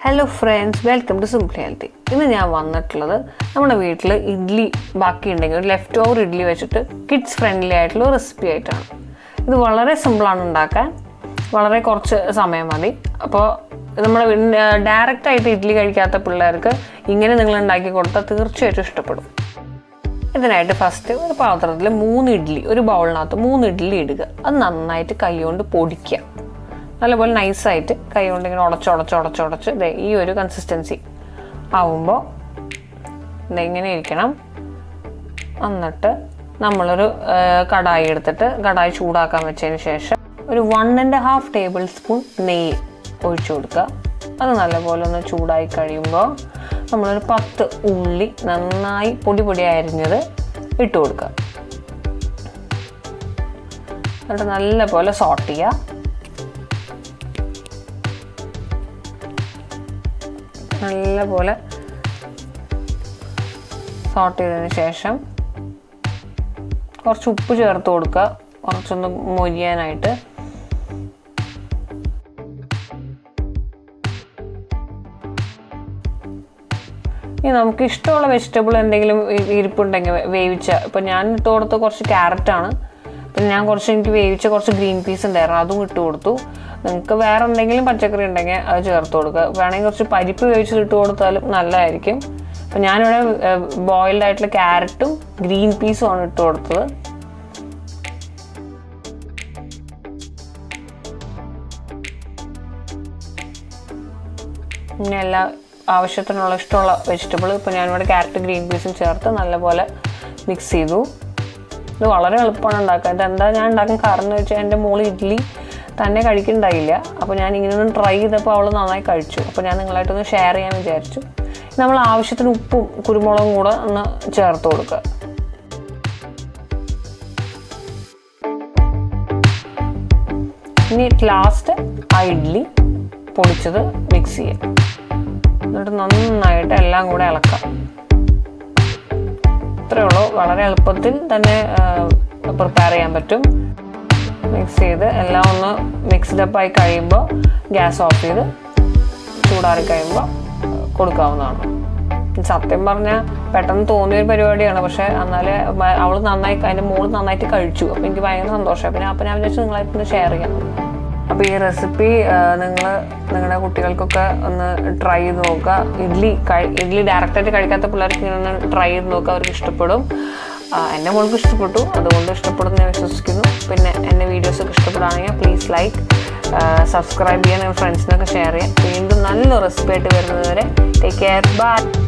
hello friends welcome to simply healthy ഇന്ന് ഞാൻ വന്നിട്ടുള്ളത് നമ്മുടെ വീട്ടിൽ ഇഡ്ഡലി ബാക്കി ഉണ്ടെങ്കിൽ ഒരു ലെഫ്റ്റ് ഓവർ ഇഡ്ഡലി വെച്ചിട്ട് കിഡ്സ് ഫ്രണ്ട്ലി ആയിട്ടുള്ള റെസിപ്പി ആയിട്ടാണ് ഇത് വളരെ സിമ്പിളാണ് ഉണ്ടാക്കാൻ വളരെ കുറച്ച് സമയം മതി അപ്പോൾ നമ്മൾ ഡയറക്റ്റ് ആയിട്ട് ഇഡ്ഡലി കഴിക്കാത്ത പിള്ളേർക്ക് ഇങ്ങനെ നിങ്ങൾ ഉണ്ടാക്കി കൊടുത്താൽ തീർച്ചയായിട്ടും ഇഷ്ടപ്പെടും ഇതിനായിട്ട് ഫസ്റ്റ് ഒരു പാത്രത്തിൽ മൂന്ന് ഇഡ്ഡലി ഒരു ബൗളിനകത്ത് മൂന്ന് ഇഡ്ഡലി ഇടുക അത് നന്നായിട്ട് കൈകൊണ്ട് പൊടിക്കുക നല്ലപോലെ നൈസായിട്ട് കൈ കൊണ്ട് ഇങ്ങനെ ഉടച്ച് ഉടച്ച് ഉടച്ച് ഉടച്ച് ദേ ഈ ഒരു കൺസിസ്റ്റൻസി ആവുമ്പോൾ ഇങ്ങനെ ഇരിക്കണം എന്നിട്ട് നമ്മളൊരു ആ, കടായി എടുത്തിട്ട് കടായി ചൂടാക്കാൻ വെച്ചതിന് ശേഷം ഒരു one and half tablespoon നെയ്യ് ഒഴിച്ചു കൊടുക്കുക അത് നല്ലപോലെ ഒന്ന് ചൂടായി കഴിയുമ്പോൾ നമ്മളൊരു പത്ത് ഉള്ളി നന്നായി പൊടി പൊടി അരിഞ്ഞത് ഇട്ട് കൊടുക്കുക എന്നിട്ട് നല്ലപോലെ സോട്ട് ചെയ്യുക നല്ലപോലെ സോട്ട് ചെയ്തതിന് ശേഷം കുറച്ച് ഉപ്പ് ചേർത്ത് കൊടുക്കുക കുറച്ചൊന്ന് മൊരിയാനായിട്ട് ഇനി നമുക്ക് ഇഷ്ടമുള്ള വെജിറ്റബിൾ എന്തെങ്കിലും ഇ- ഇരിപ്പുണ്ടെങ്കിൽ വേ- വേവിച്ച ഇപ്പം ഞാൻ ഇട്ട് കൊടുത്ത കുറച്ച് ക്യാരറ്റാണ് പിന്നെ ഞാൻ കുറച്ച് എനിക്ക് വേവിച്ച കുറച്ച് ഗ്രീൻ പീസ് ഉണ്ടായിരുന്നു അതും ഇട്ട് കൊടുത്തു നിങ്ങൾക്ക് വേറെ എന്തെങ്കിലും പച്ചക്കറി ഉണ്ടെങ്കിൽ അത് ചേർത്ത് കൊടുക്കുക വേണമെങ്കിൽ കുറച്ച് പരിപ്പ് വേവിച്ചത് ഇട്ട് കൊടുത്താലും നല്ലതായിരിക്കും അപ്പം ഞാനിവിടെ ബോയിൽഡ് ആയിട്ടുള്ള ക്യാരറ്റും ഗ്രീൻ പീസും ആണ് ഇട്ട് കൊടുത്തത് പിന്നെ എല്ലാ ആവശ്യത്തിനുള്ള ഇഷ്ടമുള്ള വെജിറ്റബിൾ ഇപ്പോൾ ഞാനിവിടെ ക്യാരറ്റ് ഗ്രീൻ പീസും ചേർത്ത് നല്ലപോലെ മിക്സ് ചെയ്തു ഇത് വളരെ എളുപ്പമാണ് ഉണ്ടാക്കുക ഇതെന്താ ഞാൻ ഉണ്ടാക്കാൻ കാരണം എന്ന് വെച്ചാൽ എൻ്റെ മോള് ഇഡ്ഡലി തന്നെ കഴിക്കണ്ടായില്ല അപ്പോൾ ഞാൻ ഇങ്ങനെ ഒന്ന് ട്രൈ ചെയ്തപ്പോൾ അവൾ നന്നായി കഴിച്ചു അപ്പോൾ ഞാൻ നിങ്ങളായിട്ടൊന്ന് ഷെയർ ചെയ്യാൻ വിചാരിച്ചു നമ്മൾ ആവശ്യത്തിന് ഉപ്പും കുരുമുളകും കൂടെ ഒന്ന് ചേർത്ത് കൊടുക്കുക ഇനി ലാസ്റ്റ് ആ ഇഡ്ഡലി പൊടിച്ചത് മിക്സ് ചെയ്യാം എന്നിട്ട് നന്നായിട്ട് എല്ലാം കൂടെ ഇളക്കാം ഇത്രയേ ഉള്ളൂ വളരെ എളുപ്പത്തിൽ തന്നെ പ്രിപ്പയർ ചെയ്യാൻ പറ്റും മിക്സ് ചെയ്ത് എല്ലാം ഒന്ന് മിക്സ്ഡ് അപ്പ് ആയി കഴിയുമ്പോൾ ഗ്യാസ് ഓഫ് ചെയ്ത് ചൂടാറി കഴിയുമ്പോൾ കൊടുക്കാവുന്നതാണ് ഇത് സത്യം പറഞ്ഞാൽ പെട്ടെന്ന് തോന്നിയ ഒരു പരിപാടിയാണ് പക്ഷേ എന്നാൽ അവൾ നന്നായി അതിൻ്റെ മോള് നന്നായിട്ട് കഴിച്ചു അപ്പോൾ എനിക്ക് ഭയങ്കര സന്തോഷമായി പിന്നെ അപ്പം ഞാൻ വിചാരിച്ചു നിങ്ങളായിട്ട് ഷെയർ ചെയ്യാം അപ്പോൾ ഈ റെസിപ്പി നിങ്ങൾ നിങ്ങളുടെ കുട്ടികൾക്കൊക്കെ ഒന്ന് ട്രൈ ചെയ്ത് നോക്കുക ഇഡ്ഡലി കഴി ഇഡ്ഡലി ഡയറക്റ്റായിട്ട് കഴിക്കാത്ത പിള്ളേർക്ക് ഇങ്ങനെ ഒന്ന് ട്രൈ ചെയ്ത് നോക്കുക അവർക്ക് ഇഷ്ടപ്പെടും ആ, എൻ്റെ മോൾക്ക് ഇഷ്ടപ്പെട്ടു അതുകൊണ്ട് ഇഷ്ടപ്പെടുന്നു ഞാൻ വിശ്വസിക്കുന്നു പിന്നെ എൻ്റെ വീഡിയോസൊക്കെ ഇഷ്ടപ്പെടുകയാണെങ്കിൽ പ്ലീസ് ലൈക്ക് സബ്സ്ക്രൈബ് ചെയ്യാൻ ഫ്രണ്ട്സിനൊക്കെ ഷെയർ ചെയ്യാം വീണ്ടും നല്ല റെസിപ്പി ആയിട്ട് വരുന്നത് വരെ ടേക്ക് കെയർ ബൈ